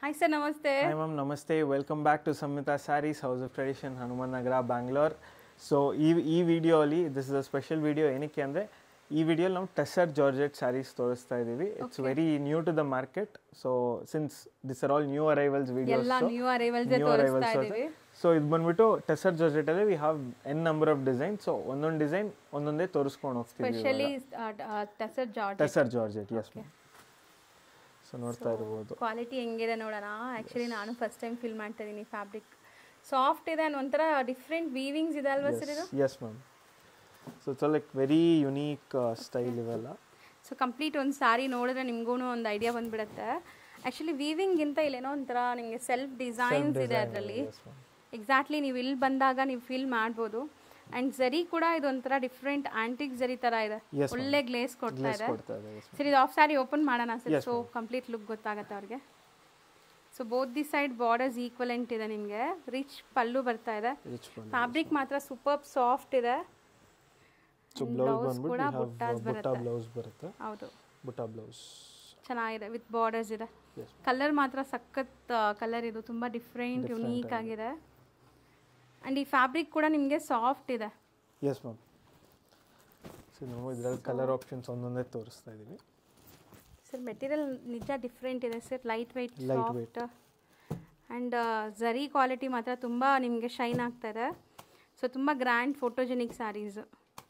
Hi sir ನಮಸ್ತೆ hi ma'am ನಮಸ್ತೆ welcome back to Samhita saris house of tradition Hanuman Nagar Bangalore so ಈ ಈ ವಿಡಿಯೋಲಿ this is a special video ಏನಕ್ಕೆ ಅಂದರೆ ಈ ವಿಡಿಯೋಲಿ ನಾವು ಟೆಸರ್ ಜಾರ್ಜೆಟ್ ಸ್ಯಾರೀಸ್ ತೋರಿಸ್ತಾ ಇದ್ದೀವಿ it's very new to the market so since this are all new arrivals videos ಎಲ್ಲ ನ್ಯೂ ಅರೈವಲ್ಸ್ ತೋರಿಸ್ತಾ ಇದೀವಿ ಸೊ ಇದು ಬಂದ್ಬಿಟ್ಟು ಟೆಸರ್ ಜಾರ್ಜೆಟ್ ಅಲ್ಲಿ we have an number of design so ಒಂದೊಂದು ಡಿಸೈನ್ ಒಂದೊಂದೇ ತೋರಿಸ್ಕೊಂಡು ಹೋಗ್ತೀವಿ specially tussar georgette tussar georgette yes ma'am so ನೋಡ್ತಾ ಇರ್ಬೋದು ಕ್ವಾಲಿಟಿ ಹೆಂಗಿದೆ ನೋಡೋಣ ಆ್ಯಕ್ಚುಲಿ ನಾನು ಫಸ್ಟ್ ಟೈಮ್ ಫೀಲ್ ಮಾಡ್ತಾ ಇದ್ದೀನಿ ಫ್ಯಾಬ್ರಿಕ್ ಸಾಫ್ಟ್ ಇದೆ and ಒಂಥರ ಡಿಫ್ರೆಂಟ್ ವೀವಿಂಗ್ಸ್ ಇದೆ ಅಲ್ವಾ ಸರ್ ಇದು yes ma'am so it's like very unique style ಇವೆಲ್ಲ ಸೊ ಕಂಪ್ಲೀಟ್ ಒಂದು ಸಾರಿ ನೋಡಿದ್ರೆ ನಿಮ್ಗೂ ಒಂದು ಐಡಿಯಾ ಬಂದ್ಬಿಡುತ್ತೆ ಆ್ಯಕ್ಚುಲಿ ವೀವಿಂಗ್ಗಿಂತ ಇಲ್ಲೇನೋ ಒಂಥರ ನಿಮಗೆ ಸೆಲ್ಫ್ ಡಿಸೈನ್ಸ್ ಇದೆ ಅದರಲ್ಲಿ ಎಕ್ಸಾಕ್ಟ್ಲಿ ನೀವು ಇಲ್ಲಿ ಬಂದಾಗ ನೀವು ಫೀಲ್ ಮಾಡ್ಬೋದು ಆ್ಯಂಡ್ ಜರಿ ಕೂಡ ಇದು ಒಂಥರ ಡಿಫ್ರೆಂಟ್ ಆಂಟಿಕ್ ಜರಿ ಥರ ಇದೆ Yes, ma'am. ಒಳ್ಳೆ ಗ್ಲೇಸ್ ಕೊಡ್ತಾ ಇದೆ ಕೊಡ್ತಾ ಇದೆ yes. ಸರ್ ಇದು ಆಫ್ ಸ್ಯಾರಿ ಓಪನ್ ಮಾಡೋಣ ಸರ್ ಸೊ ಕಂಪ್ಲೀಟ್ ಲುಕ್ ಗೊತ್ತಾಗತ್ತೆ ಅವ್ರಿಗೆ so both the side borders equivalent ಇದೆ ನಿಮಗೆ ರಿಚ್ ಪಲ್ಲು ಬರ್ತಾ ಇದೆ Rich one. ಫ್ಯಾಬ್ರಿಕ್ ಮಾತ್ರ ಸೂಪರ್ ಸಾಫ್ಟ್ ಇದೆ ಸೊ And ಬ್ಲೌಸ್ blouse ಕೂಡ ಬಂದ್ಬಿಟ್ಟು ಬುಟ್ಟಾಸ್ ಬುಟ್ಟ ಬರುತ್ತೆ. ಬ್ಲೌಸ್ ಬರುತ್ತೆ ಹೌದು ಬುಟ್ಟ ಬ್ಲೌಸ್ ಚೆನ್ನಾಗಿದೆ ವಿತ್ ಬಾರ್ಡರ್ಸ್ ಇದೆ Yes. ಕಲರ್ ಮಾತ್ರ ಸಖತ್ ಕಲರ್ ಇದು ತುಂಬ ಡಿಫ್ರೆಂಟ್ ಯುನೀಕ್ ಆಗಿದೆ ಆ್ಯಂಡ್ ಈ ಫ್ಯಾಬ್ರಿಕ್ ಕೂಡ ನಿಮಗೆ ಸಾಫ್ಟ್ ಇದೆ ಎಸ್ ಮ್ಯಾಮ್ ಸೊ ನಾವು ಇದರಲ್ಲಿ ಕಲರ್ ಆಪ್ಷನ್ಸ್ ಒಂದೊಂದೇ ತೋರಿಸ್ತಾ ಇದ್ದೀವಿ ಸರ್ ಮೆಟೀರಿಯಲ್ ನಿಜ ಡಿಫ್ರೆಂಟ್ ಇದೆ sir light weight Light weight. Soft and zari quality ಮಾತ್ರ ತುಂಬ ನಿಮಗೆ ಶೈನ್ ಆಗ್ತಾ ಇದೆ ಸೊ ತುಂಬ grand photogenic saris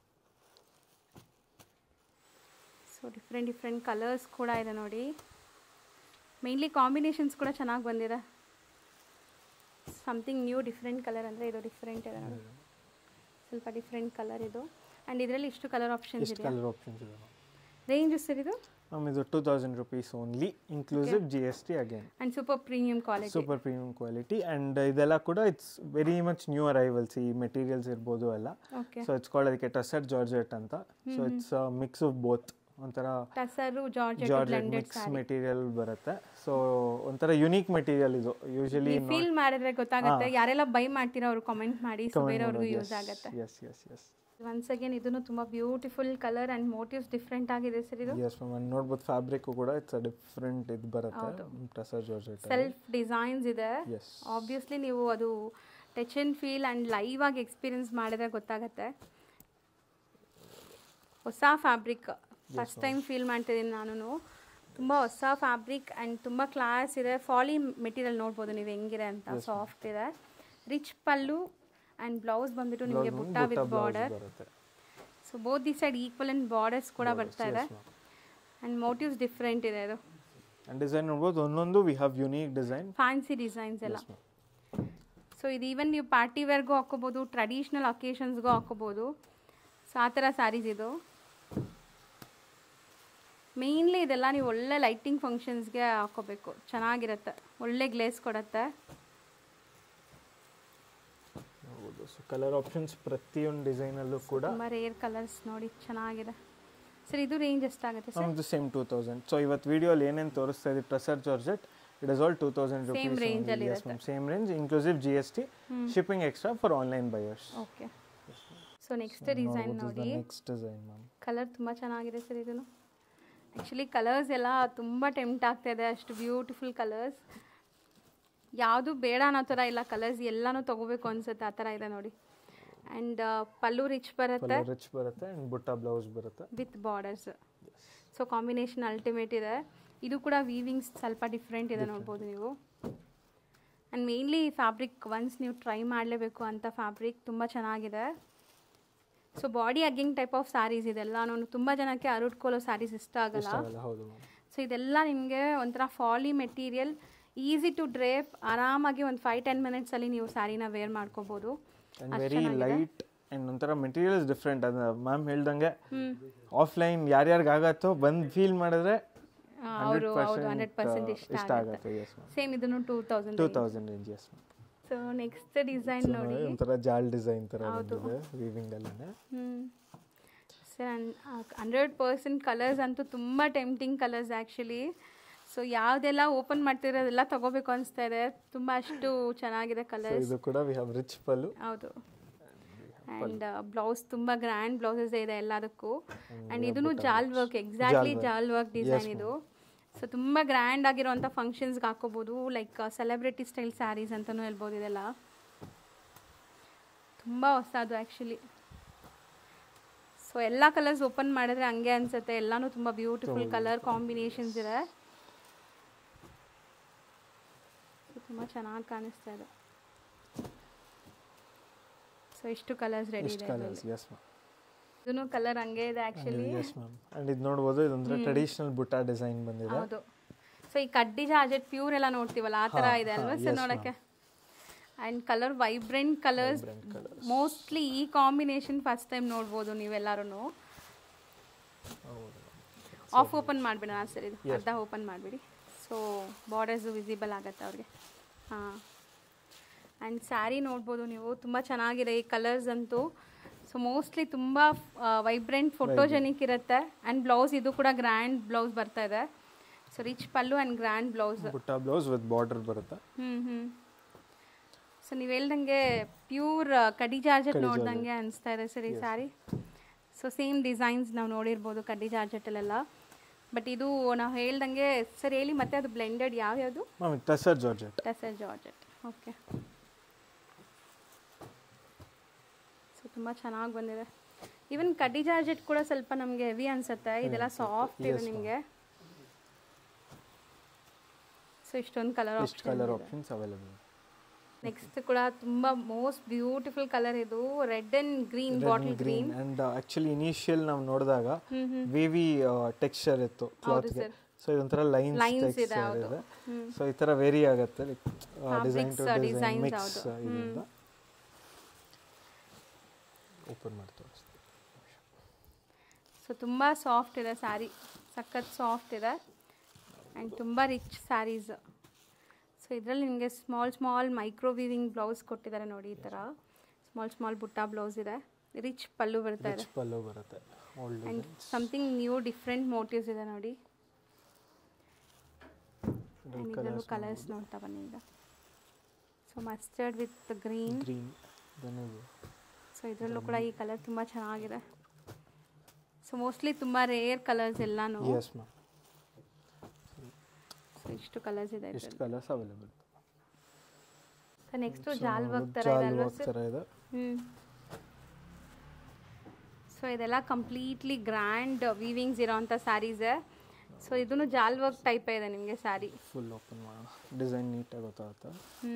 so different different colours ಕೂಡ ಇದೆ ನೋಡಿ ಮೇನ್ಲಿ ಕಾಂಬಿನೇಷನ್ಸ್ ಕೂಡ ಚೆನ್ನಾಗಿ ಬಂದಿದೆ ಸಮಥಿಂಗ್ ನ್ಯೂ ಡಿಫ್ರೆಂಟ್ ಕಲರ್ ಅಂದರೆ ಇದು ಡಿಫ್ರೆಂಟ್ ಇದೆ ನೋಡಿ ಸ್ವಲ್ಪ ಡಿಫ್ರೆಂಟ್ ಕಲರ್ ಇದು ಆ್ಯಂಡ್ ಇದರಲ್ಲಿ ಇಷ್ಟು ಕಲರ್ ಆಪ್ಷನ್ಸ್ ಎಷ್ಟು ಇದೆ ಕಲರ್ ಆಪ್ಷನ್ಸ್ ಇದೆ ರೇಂಜ್ ಸರ್ ಇದು ಮ್ಯಾಮ್ ಇದು two thousand rupees only inclusive G S T again and super premium quality super premium quality and ಇದೆಲ್ಲ ಕೂಡ it's very much new arrivals ಈ ಮೆಟೀರಿಯಲ್ಸ್ ಇರ್ಬೋದು ಎಲ್ಲ ಓಕೆ ಸೊ ಇಟ್ಸ್ ಕಾಲ್ಡ್ ಅದಕ್ಕೆ tussar georgette ಅಂತ so it's mix of both ಒಂಥರ tussar georgette georgette blended mix material ಬರುತ್ತೆ so ಒಂಥರ ಯುನೀಕ್ ಮೆಟೀರಿಯಲ್ ಇದು ಯೂಶಲಿ ಫೀಲ್ ಮಾಡಿದ್ರೆ ಗೊತ್ತಾಗುತ್ತೆ ಯಾರೆಲ್ಲ ಬೈ ಮಾಡ್ತೀರೋ ಅವ್ರು ಕಾಮೆಂಟ್ ಮಾಡಿ ಸೊ ಬೇರೆಯವ್ರಿಗೂ ಯೂಸ್ ಆಗುತ್ತೆ yes yes yes once again ಇದನ್ನು ತುಂಬಾ beautiful colour and motifs different ಆಗಿದೆ ಸರ್ ಇದು ಎಸ್ ಮ್ಯಾಮ್ ನೋಡ್ಬೋದು ಫ್ಯಾಬ್ರಿಕ್ ಕೂಡ ಇಟ್ಸ್ ಡಿಫ್ರೆಂಟ್ ಇದು ಬರುತ್ತೆ ಟಸರ್ ಜಾರ್ಜೆಟ್ ಸೆಲ್ಫ್ ಡಿಸೈನ್ಸ್ ಇದೆ ಎಸ್ ಆಬ್ವಿಯಸ್ಲಿ ನೀವು ಅದು touch and feel and live ಆಗಿ ಎಕ್ಸ್ಪೀರಿಯನ್ಸ್ ಮಾಡಿದ್ರೆ ಗೊತ್ತಾಗತ್ತೆ ಹೊಸ ಫ್ಯಾಬ್ರಿಕ್ ಫಸ್ಟ್ ಟೈಮ್ ಫೀಲ್ ಮಾಡ್ತಿದ್ದೀನಿ ನಾನು ತುಂಬ ಹೊಸ ಫ್ಯಾಬ್ರಿಕ್ ಆ್ಯಂಡ್ ತುಂಬ ಕ್ಲಾಸ್ ಇದೆ ಫಾಲಿ ಮೆಟೀರಿಯಲ್ ನೋಡ್ಬೋದು ನೀವು ಹೆಂಗಿದೆ ಅಂತ ಸಾಫ್ಟ್ ಇದೆ ರಿಚ್ ಪಲ್ಲು ಆ್ಯಂಡ್ ಬ್ಲೌಸ್ ಬಂದ್ಬಿಟ್ಟು ನಿಮಗೆ ಬುಟ್ಟ ವಿತ್ ಬಾರ್ಡರ್ ಬರುತ್ತೆ so both the side equal and borders ಕೂಡ ಬರ್ತಾ ಇದೆ ಆ್ಯಂಡ್ ಮೋಟಿವ್ಸ್ ಡಿಫ್ರೆಂಟ್ ಇದೆ ಇದು ಅಂಡ್ ಡಿಸೈನ್ ನೋಡ್ಬೋದು ಒಂದೊಂದು we have unique design fancy designs ಎಲ್ಲ ಸೊ ಇದು ಈವನ್ ನೀವು ಪಾರ್ಟಿ ವೇರ್ಗೂ ಹಾಕೋಬೋದು ಟ್ರೆಡಿಷ್ನಲ್ ಅಕೇಶನ್ಸ್ಗೂ ಹಾಕೋಬೋದು ಸೊ ಆ ಥರ ಸ್ಯಾರೀಸ್ ಇದು ಮೇಯ್ನ್ಲಿ ಇದೆಲ್ಲ ನೀವು ಒಳ್ಳೆ ಲೈಟಿಂಗ್ ಫಂಕ್ಷನ್ಸ್ಗೆ ಹಾಕೋಬೇಕು ಚೆನ್ನಾಗಿರುತ್ತೆ ಒಳ್ಳೆ ಗ್ಲೇಸ್ ಕೊಡುತ್ತೆ ನೋಡ್ಬೋದು ಸೊ ಕಲರ್ ಆಪ್ಷನ್ಸ್ ಪ್ರತಿಯೊಂದು ಡಿಸೈನಲ್ಲೂ ಕೂಡ ತುಂಬ ರೇರ್ ಕಲರ್ಸ್ ನೋಡಿ ಚೆನ್ನಾಗಿದೆ ಸರ್ ಇದು ರೇಂಜ್ ಎಷ್ಟಾಗುತ್ತೆ ಸರ್ ನಮ್ದು ಸೇಮ್ ಟೂ ತೌಸಂಡ್ ಸೊ ಇವತ್ತು ವಿಡಿಯೋಲಿ ಏನೇನು ತೋರಿಸ್ತಾ ಇದ್ದೀವಿ tussar georgette it is all two thousand Same range ಅಲ್ಲಿ rupees ma'am same range inclusive G S T shipping extra for online buyers okay so next design ನೋಡಿ next design ma'am colour ತುಂಬ ಚೆನ್ನಾಗಿದೆ sir ಇದನ್ನು ಆ್ಯಕ್ಚುಲಿ ಕಲರ್ಸ್ ಎಲ್ಲ ತುಂಬ tempt ಆಗ್ತಾ ಇದೆ ಅಷ್ಟು ಬ್ಯೂಟಿಫುಲ್ ಕಲರ್ಸ್ ಯಾವುದು ಬೇಡ ಅನ್ನೋ ಥರ ಇಲ್ಲ ಕಲರ್ಸ್ ಎಲ್ಲನೂ ತೊಗೋಬೇಕು ಅನ್ಸುತ್ತೆ ಆ ಥರ ಇದೆ ನೋಡಿ ಆ್ಯಂಡ್ ಪಲ್ಲು ರಿಚ್ ಬರುತ್ತೆ ರಿಚ್ ಬರುತ್ತೆ ಆ್ಯಂಡ್ ಬುಟ್ಟ ಬ್ಲೌಸ್ ಬರುತ್ತೆ with borders so combination ultimate ಇದೆ ಇದು ಕೂಡ ವೀವಿಂಗ್ಸ್ ಸ್ವಲ್ಪ ಡಿಫ್ರೆಂಟ್ ಇದೆ ನೋಡ್ಬೋದು ನೀವು ಆ್ಯಂಡ್ ಮೇಯ್ನ್ಲಿ ಫ್ಯಾಬ್ರಿಕ್ ಒನ್ಸ್ ನೀವು ಟ್ರೈ ಮಾಡಲೇಬೇಕು ಅಂತ ಫ್ಯಾಬ್ರಿಕ್ ತುಂಬ ಚೆನ್ನಾಗಿದೆ so body hugging type of saris ಇದೆಲ್ಲ ನಾನು ತುಂಬ ಜನಕ್ಕೆ ಅರುಟ್ಕೊಳ್ಳೋ ಸ್ಯಾರೀಸ್ ಇಷ್ಟ ಆಗಲ್ಲ ಅವೆಲ್ಲ ಹೌದು ಮ್ಯಾಮ್ ಸೊ ಇದೆಲ್ಲ ನಿಮಗೆ ಒಂಥರ flowy material easy to drape ಆರಾಮಾಗಿ ಒಂದು ಫೈವ್ ಟೆನ್ ಮಿನಿಟ್ಸಲ್ಲಿ ನೀವು ಸ್ಯಾರಿನ ವೇರ್ ಮಾಡ್ಕೋಬೋದು ಆ್ಯಂಡ್ ವೆರಿ ಲೈಟ್ ಆ್ಯಂಡ್ ಒಂಥರ ಮೆಟೀರಿಯಲ್ಸ್ ಡಿಫ್ರೆಂಟ್ ಅದು ಮ್ಯಾಮ್ ಹೇಳ್ದಂಗೆ ಆಫ್ಲೈನ್ ಯಾರ್ಯಾರಿಗೆ ಆಗತ್ತೋ ಬಂದು ಫೀಲ್ ಮಾಡಿದ್ರೆ ಅವರು ಹೌದು ಹಂಡ್ರೆಡ್ ಪರ್ಸೆಂಟ್ ಇಷ್ಟ ಇಷ್ಟ ಆಗುತ್ತೆ ಆಗುತ್ತೆ ಎಸ್ ಮ್ಯಾಮ್ ಸೇಮ್ ಇದನ್ನು two thousand two thousand range yes ma'am so next design ನೋಡಿ ಒಂಥರ ಜಾಲ್ ಡಿಸೈನ್ ಥರ ಬಂದಿದೆ ವೀವಿಂಗ್ ಅಲ್ಲೇ ಸರ್ ಹಂಡ್ರೆಡ್ ಪರ್ಸೆಂಟ್ ಕಲರ್ಸ್ ಅಂತೂ ತುಂಬ ಟೆಂಪ್ಟಿಂಗ್ ಕಲರ್ಸ್ ಆ್ಯಕ್ಚುಲಿ ಸೊ ಯಾವುದೆಲ್ಲ ಓಪನ್ ಮಾಡ್ತಿರೋದೆಲ್ಲ ತಗೋಬೇಕು ಅನಿಸ್ತಾ ಇದೆ ತುಂಬ ಅಷ್ಟು ಚೆನ್ನಾಗಿದೆ ಸೊ ಕಲರ್ಸ್ ಇದು ಕೂಡ ವಿ ಹ್ಯಾವ್ ರಿಚ್ ಪಲ್ಲು ಹೌದು ಆ್ಯಂಡ್ ಬ್ಲೌಸ್ ತುಂಬ ಗ್ರ್ಯಾಂಡ್ ಬ್ಲೌಸಸ್ ಇದೆ ಎಲ್ಲದಕ್ಕೂ ಆ್ಯಂಡ್ ಇದನ್ನು jaal work exactly jaal work design ಇದು ಸೊ ತುಂಬ ಗ್ರ್ಯಾಂಡ್ ಆಗಿರೋಂಥ ಫಂಕ್ಷನ್ಸ್ಗೆ ಹಾಕೋಬೋದು ಲೈಕ್ ಸೆಲೆಬ್ರಿಟಿ ಸ್ಟೈಲ್ ಸ್ಯಾರೀಸ್ ಅಂತಲೂ ಹೇಳ್ಬೋದು ಇದೆಲ್ಲ ತುಂಬ ಹೊಸದು ಆ್ಯಕ್ಚುಲಿ ಸೊ ಎಲ್ಲ ಕಲರ್ಸ್ ಓಪನ್ ಮಾಡಿದ್ರೆ ಹಂಗೆ ಅನ್ಸುತ್ತೆ ಎಲ್ಲಾನು ತುಂಬ ಬ್ಯೂಟಿಫುಲ್ ಕಲರ್ ಕಾಂಬಿನೇಷನ್ಸ್ ಇದೆ ತುಂಬ ಚೆನ್ನಾಗಿ ಕಾಣಿಸ್ತಾ ಇದೆ ಸೊ ಇಷ್ಟು ಕಲರ್ಸ್ ರೆಡಿ ಇಷ್ಟು ಇದೆ ಕಲರ್ಸ್ ಎಸ್ ಮ್ಯಾಮ್ ಇದನ್ನು ಕಲರ್ ಹಂಗೆ ಇದೆ ಆ್ಯಕ್ಚುಲಿ ಎಸ್ ಮ್ಯಾಮ್ ಆ್ಯಂಡ್ ಇದು ನೋಡ್ಬೋದು ಇದೊಂದ್ರೆ ಟ್ರೆಡಿಷನಲ್ ಬುಟ್ಟ ಡಿಸೈನ್ ಬಂದಿದೆ ಹೌದು ಸೊ ಈ ಕಡ್ಡಿ ಜಾರ್ಜೆಟ್ ಪ್ಯೂರ್ ಎಲ್ಲ ನೋಡ್ತೀವಲ್ಲ ಆ ಥರ ಹಾ, ಇದೆ ಹಾ, ಅಲ್ವಾ yes, ಸರ್ ma'am. ನೋಡೋಕ್ಕೆ and colour vibrant colours Vibrant colours. Mostly ಈ ಕಾಂಬಿನೇಷನ್ ಫಸ್ಟ್ ಟೈಮ್ ನೋಡ್ಬೋದು ನೀವೆಲ್ಲರೂ ಆಫ್ ಓಪನ್ ಮಾಡಿಬಿಡೋಣ ಸರ್ ಇದು ಅರ್ಧ ಓಪನ್ ಮಾಡಿಬಿಡಿ ಸೊ ಬಾರ್ಡರ್ಸು ವಿಸಿಬಲ್ ಆಗುತ್ತೆ ಅವ್ರಿಗೆ ಹಾಂ ಆ್ಯಂಡ್ ಸ್ಯಾರಿ ನೋಡ್ಬೋದು ನೀವು ತುಂಬ ಚೆನ್ನಾಗಿದೆ ಈ ಕಲರ್ಸ್ ಅಂತೂ ಸೊ ಮೋಸ್ಟ್ಲಿ ತುಂಬ ವೈಬ್ರೆಂಟ್ ಫೋಟೋಜೆನಿಕ್ ಇರುತ್ತೆ ಆ್ಯಂಡ್ ಬ್ಲೌಸ್ ಇದು ಕೂಡ ಗ್ರ್ಯಾಂಡ್ ಬ್ಲೌಸ್ ಬರ್ತಾ ಇದೆ so rich pallu and grand blouse butta blouse with border ಬರುತ್ತೆ ಹ್ಞೂ ಹ್ಞೂ ಸೊ ನೀವು ಹೇಳ್ದಂಗೆ ಪ್ಯೂರ್ ಕಡ್ಡಿ ಜಾರ್ಜೆಟ್ ಕಡ್ಡಿ ನೋಡ್ದಂಗೆ ಅನಿಸ್ತಾ ಇದೆ ಸರ್ ಈ ಸ್ಯಾರಿ ಸೊ ಸೇಮ್ ಡಿಸೈನ್ಸ್ ನಾವು ನೋಡಿರ್ಬೋದು ಕಡ್ಡಿ ಜಾರ್ಜೆಟಲ್ಲೆಲ್ಲ ಬಟ್ ಇದು ನಾವು ಹೇಳ್ದಂಗೆ ಸರ್ ಹೇಳಿ ಮತ್ತೆ ಅದು ಬ್ಲೆಂಡೆಡ್ ಯಾವ್ಯಾವುದು ಮ್ಯಾಮ್ ಇದು tussar georgette tussar georgette okay so ತುಂಬ ಚೆನ್ನಾಗಿ ಬಂದಿದೆ ಈವನ್ ಕಡ್ಡಿ ಜಾರ್ಜೆಟ್ ಕೂಡ ಸ್ವಲ್ಪ ನಮಗೆ ಹೆವಿ ಅನ್ಸುತ್ತೆ ಇದೆಲ್ಲ ಸಾಫ್ಟ್ ಇದೆ Yes, ನಿಮಗೆ ಸೊ ಇಷ್ಟೊಂದು ಕಲರ್ ಇಷ್ಟು ಕಲರ್ ಆಪ್ಷನ್ಸ್ ಅವೈಲೇಬಲ್ ನೆಕ್ಸ್ಟ್ ಕೂಡ ತುಂಬಾ ಮೋಸ್ಟ್ ಬ್ಯೂಟಿಫುಲ್ ಕಲರ್ ಇದು red and green bottle green green and actually initial ನಾವು ನೋಡಿದಾಗ ವಿವಿ ಟೆಕ್ಸ್ಚರ್ ಇತ್ತು ಕ್ಲಾತ್ಗೆ sir. ಸೊ ಇದೊಂಥರ ಲೈನ್ಸ್ Lines ಇದೆ, ಟೆಕ್ಸ್ಚರ್ ಹೌದು. ಇದೆ ಸೊ ಈ ಥರ ವೇರಿ ಆಗುತ್ತೆ like design to Fabrics, design designs mix ಹೌದು. ಇದರಿಂದ ಓಪನ್ ಮಾಡಿ ತೋರಿಸ್ತೀನಿ ಸೊ ತುಂಬ ಸಾಫ್ಟ್ ಇದೆ ಸ್ಯಾರಿ ಸಖತ್ ಸಾಫ್ಟ್ ಇದೆ ಆ್ಯಂಡ್ ತುಂಬ ರಿಚ್ ಸ್ಯಾರೀಸ್ ಸೊ ಇದರಲ್ಲಿ ನಿಮಗೆ small small micro weaving blouse ಕೊಟ್ಟಿದ್ದಾರೆ ನೋಡಿ ಈ ಥರ ಸ್ಮಾಲ್ ಸ್ಮಾಲ್ ಬುಟ್ಟ ಬ್ಲೌಸ್ ಇದೆ ರಿಚ್ ಪಲ್ಲು ಬರ್ತಾ ಇದೆ ರಿಚ್ ಪಲ್ಲು ಬರುತ್ತೆ old and something new different motifs ಇದೆ ನೋಡಿ ಆ್ಯಂಡ್ ಇದರಲ್ಲೂ ಕಲರ್ಸ್ ನೋಡ್ತಾ ಬನ್ನಿ ಈಗ so mustard with green green then ಇದು ಸೊ ಇದರಲ್ಲೂ ಕೂಡ ಈ ಕಲರ್ ತುಂಬ ಚೆನ್ನಾಗಿದೆ ಸೊ ಮೋಸ್ಟ್ಲಿ ತುಂಬ ರೇರ್ ಕಲರ್ಸ್ ಎಲ್ಲಾನು ಎಸ್ ಮ್ಯಾಮ್ ಸೊ ಇಷ್ಟು ಕಲರ್ಸ್ ಇದೆ ಇಷ್ಟು ಕಲರ್ಸ್ ಅವೈಲೇಬಲ್ ಸೊ ನೆಕ್ಸ್ಟ್ ಜಾಲ್ ವರ್ಕ್ ಥರ ಇದೆ ಜಾಲ್ ಅಲ್ವಾ ವರ್ಕ್ ಸರ್ ಥರ ಇದೆ ಹ್ಞೂ ಸೊ ಇದೆಲ್ಲ ಕಂಪ್ಲೀಟ್ಲಿ ಗ್ರ್ಯಾಂಡ್ ವೀವಿಂಗ್ಸ್ ಇರೋವಂಥ ಸ್ಯಾರೀಸೇ ಸೊ ಇದೂ ಜಾಲ್ ವರ್ಕ್ ಟೈಪ್ ಇದೆ ನಿಮಗೆ ಸ್ಯಾರಿ ಫುಲ್ ಓಪನ್ ಮಾಡೋಣ ಡಿಸೈನ್ ನೀಟಾಗಿ ಗೊತ್ತಾಗುತ್ತೆ ಹ್ಞೂ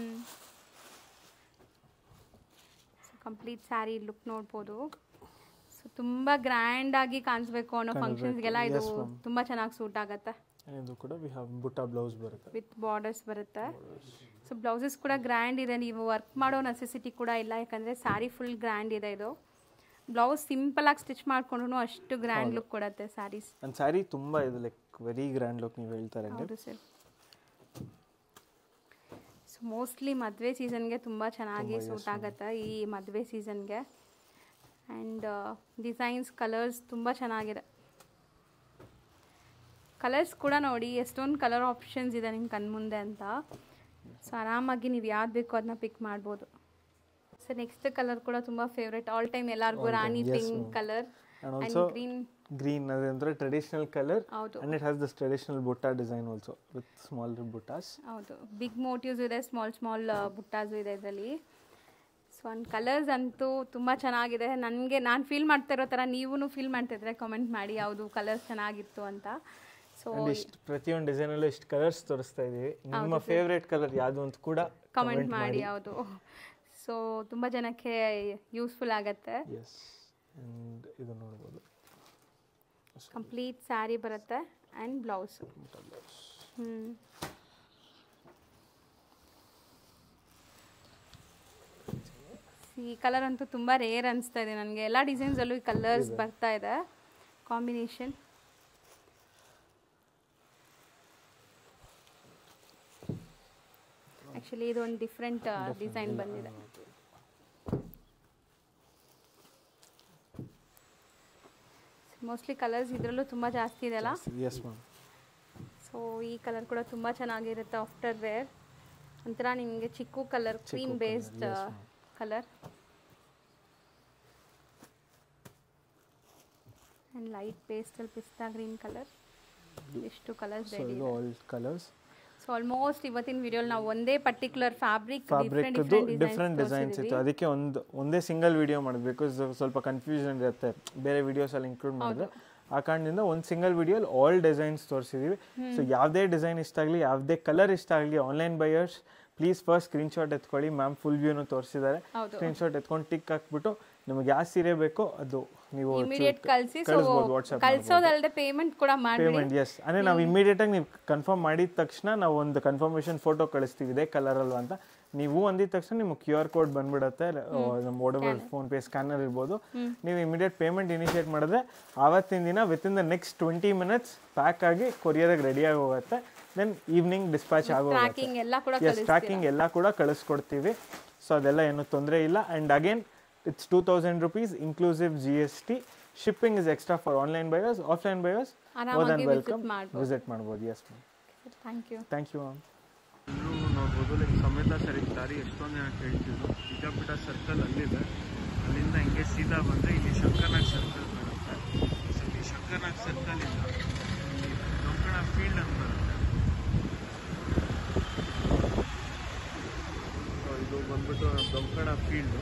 ಸೊ ಕಂಪ್ಲೀಟ್ ಸ್ಯಾರಿ ಲುಕ್ ನೋಡ್ಬೋದು ಸೊ ತುಂಬ ಗ್ರ್ಯಾಂಡಾಗಿ ಕಾಣಿಸ್ಬೇಕು ಅನ್ನೋ ಫಂಕ್ಷನ್ಸ್ಗೆಲ್ಲ ಇದು Yes, ma'am. ತುಂಬ ಚೆನ್ನಾಗಿ ಸೂಟ್ ಆಗುತ್ತೆ And ಇದು ಕೂಡ ವಿ ಹ್ಯಾವ್ ಬುಟ್ಟ ಬ್ಲೌಸ್ ಬರುತ್ತೆ ವಿತ್ ಬಾರ್ಡರ್ಸ್ ಬರುತ್ತೆ ಸೊ ಬ್ಲೌಸಸ್ ಕೂಡ ಗ್ರ್ಯಾಂಡ್ ಇದೆ ನೀವು ವರ್ಕ್ ಮಾಡೋ ನೆಸೆಸಿಟಿ ಕೂಡ ಇಲ್ಲ ಯಾಕಂದರೆ ಸ್ಯಾರಿ ಫುಲ್ ಗ್ರ್ಯಾಂಡ್ ಇದೆ ಇದು ಬ್ಲೌಸ್ ಸಿಂಪಲಾಗಿ ಸ್ಟಿಚ್ ಮಾಡ್ಕೊಂಡ್ರು ಅಷ್ಟು ಗ್ರ್ಯಾಂಡ್ ಲುಕ್ ಕೊಡುತ್ತೆ ಸ್ಯಾರೀಸ್ ನನ್ನ ಸ್ಯಾರಿ ತುಂಬ ಇದು ಲೈಕ್ ವೆರಿ ಗ್ರ್ಯಾಂಡ್ ಲುಕ್ ನೀವು ಹೇಳ್ತಾರೆ ಹೌದು ಸರ್ ಸೊ ಮೋಸ್ಟ್ಲಿ ಮದುವೆ ಸೀಸನ್ಗೆ ತುಂಬ ಚೆನ್ನಾಗಿ ಸೂಟ್ ಆಗುತ್ತೆ ಈ ಮದುವೆ ಸೀಸನ್ಗೆ ಆ್ಯಂಡ್ ಡಿಸೈನ್ಸ್ ಕಲರ್ಸ್ ತುಂಬ ಚೆನ್ನಾಗಿದೆ ಕಲರ್ಸ್ ಕೂಡ ನೋಡಿ ಎಷ್ಟೊಂದು ಕಲರ್ ಆಪ್ಷನ್ಸ್ ಇದೆ ನಿಮ್ಮ ಕಣ್ಮುಂದೆ ಅಂತ ಸೊ ಆರಾಮಾಗಿ ನೀವು ಯಾವ್ದು ಬೇಕೋ ಅದನ್ನ ಪಿಕ್ ಮಾಡ್ಬೋದು ಸೊ ನೆಕ್ಸ್ಟ್ ಕಲರ್ ಕೂಡ ತುಂಬ ಫೇವ್ರೆಟ್ ಆಲ್ ಟೈಮ್ ಎಲ್ಲರಿಗೂ rani yes, pink ma'am. Colour And and also green green ಅದಂದ್ರೆ ಟ್ರೆಡಿಷನಲ್ ಕಲರ್ ಹೌದು and it has this traditional butta design also with small buttas ಹೌದು ಬಿಗ್ ಮೋಟಿವ್ಸ್ ಇದೆ ಸ್ಮಾಲ್ ಸ್ಮಾಲ್ ಬುಟ್ಟಾಸು ಇದೆ ಇದರಲ್ಲಿ ಸೊ ಒಂದು ಕಲರ್ಸ್ ಅಂತೂ ತುಂಬ ಚೆನ್ನಾಗಿದೆ ನನಗೆ ನಾನು ಫೀಲ್ ಮಾಡ್ತಾ ಇರೋ ಥರ ನೀವು ಫೀಲ್ ಮಾಡ್ತಿದ್ರೆ ಕಮೆಂಟ್ ಮಾಡಿ ಯಾವುದು ಕಲರ್ಸ್ ಚೆನ್ನಾಗಿತ್ತು ಅಂತ ಸೊ ಅಂಡ್ ಇಷ್ಟು ಪ್ರತಿಯೊಂದು ಡಿಸೈನಲ್ಲೂ ಇಷ್ಟು ಕಲರ್ಸ್ ತೋರಿಸ್ತಾ ಇದೀವಿ ನಿಮ್ಮ ಫೇವ್ರೇಟ್ ಕಲರ್ ಯಾವುದು ಅಂತ ಕೂಡ ಕಮೆಂಟ್ ಮಾಡಿ ಯಾವುದು ಸೊ ತುಂಬ ಜನಕ್ಕೆ ಯೂಸ್ಫುಲ್ ಆಗುತ್ತೆ ಎಸ್ ಅಂಡ್ ಇದು ನೋಡ್ಬೋದು ಕಂಪ್ಲೀಟ್ ಸ್ಯಾರಿ ಬರುತ್ತೆ ಆ್ಯಂಡ್ ಬ್ಲೌಸು ಹ್ಞೂ ಈ ಕಲರ್ ಅಂತೂ ತುಂಬ ರೇರ್ ಅನಿಸ್ತಾ ಇದೆ ನನಗೆ ಎಲ್ಲ ಡಿಸೈನ್ಸಲ್ಲೂ ಈ ಕಲರ್ಸ್ ಬರ್ತಾ ಇದೆ ಕಾಂಬಿನೇಷನ್ ಆ್ಯಕ್ಚುಲಿ ಇದು ಒಂದು ಡಿಫ್ರೆಂಟ್ ಡಿಸೈನ್ ಬಂದಿದೆ ಮೋಸ್ಟ್ಲಿ ಕಲರ್ಸ್ ಇದರಲ್ಲೂ ತುಂಬ ಜಾಸ್ತಿ ಇದೆಯಲ್ಲ ಎಸ್ ಮ್ಯಾಮ್ ಸೊ ಈ ಕಲರ್ ಕೂಡ ತುಂಬ ಚೆನ್ನಾಗಿರುತ್ತೆ ಆಫ್ಟರ್ ವೇರ್ ಒಂಥರ ನಿಮಗೆ chikoo colour cream colour, based yes, ma'am. Colour and light pastel pista green colour ಎಷ್ಟು ಕಲರ್ಸ್ ಸೊ ಇದು ಆಲ್ ಕಲರ್ಸ್ ಸೊ ಆಲ್ಮೋಸ್ಟ್ ಇವತ್ತಿನ ವಿಡಿಯೋಲಿ ನಾವು ಒಂದೇ particular fabric fabric different designs ಇತ್ತು ಅದಕ್ಕೆ ಒಂದು ಒಂದೇ ಸಿಂಗಲ್ ವಿಡಿಯೋ ಮಾಡೋದು ಬಿಕಾಸ್ ಸ್ವಲ್ಪ ಕನ್ಫ್ಯೂಷನ್ ಇರುತ್ತೆ ಬೇರೆ ವಿಡಿಯೋಸ್ ಅಲ್ಲಿ ಇನ್ಕ್ಲೂಡ್ ಮಾಡಿದ್ರೆ ಆ ಕಾರಣದಿಂದ ಒಂದು ಸಿಂಗಲ್ ವಿಡಿಯೋಲಿ ಆಲ್ ಡಿಸೈನ್ಸ್ ತೋರಿಸಿದೀವಿ ಸೊ ಯಾವುದೇ ಡಿಸೈನ್ ಇಷ್ಟ ಆಗಲಿ ಯಾವುದೇ ಕಲರ್ ಇಷ್ಟ ಆಗಲಿ online buyers please first screenshot ಎತ್ಕೊಳ್ಳಿ ಮ್ಯಾಮ್ ಫುಲ್ ವ್ಯೂನು ತೋರಿಸಿದ್ದಾರೆ ಹೌದು ಸ್ಕ್ರೀನ್ಶಾಟ್ ಎತ್ಕೊಂಡು ಟಿಕ್ ಹಾಕ್ಬಿಟ್ಟು ನಿಮಗೆ ಯಾವ ಸೀರೆ ಬೇಕೋ ಅದು ನೀವು ಇಮಿಡಿಯೇಟ್ ಕಳಿಸಿ ಸೊ ಕಳಿಸ್ಬೋದು ವಾಟ್ಸಪ್ ಕಳ್ಸೋದಲ್ಲದೆ ಪೇಮೆಂಟ್ ಕೂಡ ಮಾಡಿ ಪೇಮೆಂಟ್ ಎಸ್ ಅಂದರೆ ನಾವು ಇಮಿಡಿಯೇಟ್ ಆಗಿ ನೀವು ಕನ್ಫರ್ಮ್ ಮಾಡಿದ ತಕ್ಷಣ ನಾವು ಒಂದು ಕನ್ಫರ್ಮೇಷನ್ ಫೋಟೋ ಕಳಿಸ್ತೀವಿ ಇದೇ ಕಲರ್ ಅಲ್ವಾ ಅಂತ ನೀವು ಅಂದಿದ ತಕ್ಷಣ ನಿಮ್ಗೆ ಕ್ಯೂ ಆರ್ ಕೋಡ್ ಬಂದ್ಬಿಡುತ್ತೆ ನಮ್ಮ ಓಡಬಲ್ ಫೋನ್ ಪೇ ಸ್ಕ್ಯಾನರ್ ಇರ್ಬೋದು ನೀವು ಇಮಿಡಿಯೇಟ್ ಪೇಮೆಂಟ್ ಇನಿಷಿಯೇಟ್ ಮಾಡಿದ್ರೆ ಆವತ್ತಿನ ದಿನ with in the next twenty minutes pack ಆಗಿ ಕೊರಿಯರ್ಗೆ ರೆಡಿಯಾಗಿ ಹೋಗುತ್ತೆ ದೆನ್ ಈವ್ನಿಂಗ್ ಡಿಸ್ಪ್ಯಾಚ್ ಆಗೋಗುತ್ತೆ ಟ್ರ್ಯಾಕಿಂಗ್ ಎಲ್ಲ ಕೂಡ ಎಸ್ ಟ್ರ್ಯಾಕಿಂಗ್ ಎಲ್ಲ ಕೂಡ ಕಳಿಸ್ಕೊಡ್ತೀವಿ ಸೊ ಅದೆಲ್ಲ ಏನು ತೊಂದರೆ ಇಲ್ಲ and again it's two thousand rupees inclusive G S T shipping is extra for online buyers offline buyers more ಆರಾಮಾಗಿ ದನ್ ವಿಸಿಟ್ ವೆಲ್ಕಮ್ ಮಾಡ್ಬೋದು ವಿಸಿಟ್ ಮಾಡ್ಬೋದು yes ma'am thank you thank you ma'am ಎಲ್ಲರೂ ನೋಡ್ಬೋದು like ಸಮೇತ ಸರಿ ದಾರಿ ಎಷ್ಟೊಂದು ಜನ ಕೇಳ್ತಿದ್ರು ವಿಜಯಪುರ ಸರ್ಕಲ್ ಅಲ್ಲಿದೆ ಅಲ್ಲಿಂದ ಹಿಂಗೆ ಸೀದಾ ಬಂದರೆ ಇಲ್ಲಿ ಶಂಕರ್ನಾಗ್ ಸರ್ಕಲ್ ಬರುತ್ತೆ ಸೊ ಇಲ್ಲಿ ಶಂಕರ್ನಾಗ್ ಸರ್ಕಲ್ ಇಂದ ಇಲ್ಲಿ ದೊಂಕಣ ಫೀಲ್ಡ್ ಅಂತ ಬರುತ್ತೆ ಸೊ ಇದು ಬಂದ್ಬಿಟ್ಟು ದೊಂಕಣ ಫೀಲ್ಡು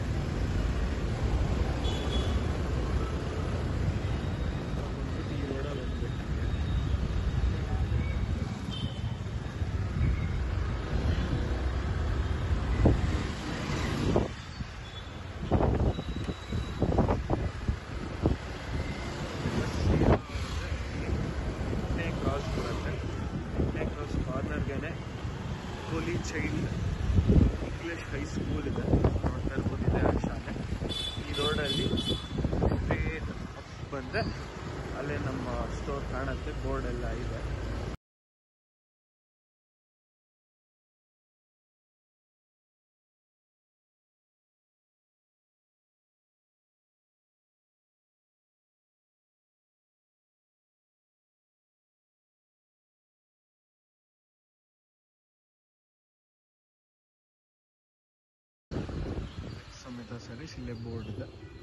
ಬಂದ್ಬಿಟ್ಟು ಈ ರೋಡಲ್ಲಿ ಹೋಗ್ಬೇಕು ಎಂಟನೇ ಕ್ರಾಸ್ ಬರುತ್ತೆ ಎಂಟನೇ ಕ್ರಾಸ್ ಕಾರ್ನರ್ಗೆ ಕೋಲಿ ಚೈಲ್ಡ್ ಇಂಗ್ಲಿಷ್ ಹೈಸ್ಕೂಲ್ ಇದೆ ನೋಡ್ತಾ ಇರ್ಬೋದು ಇದೆ ಆ ಶಾಲೆ ಈ ರೋಡಲ್ಲಿ ಸ್ಟ್ರೇಟ್ ಅಪ್ ಬಂದರೆ ಅಲ್ಲೇ ನಮ್ಮ ಸ್ಟೋರ್ ಕಾಣುತ್ತೆ ಬೋರ್ಡ್ ಎಲ್ಲ ಇದೆ ಸಮೇತ ಸರಿ ಇಲ್ಲೇ ಬೋರ್ಡ್ ಇದೆ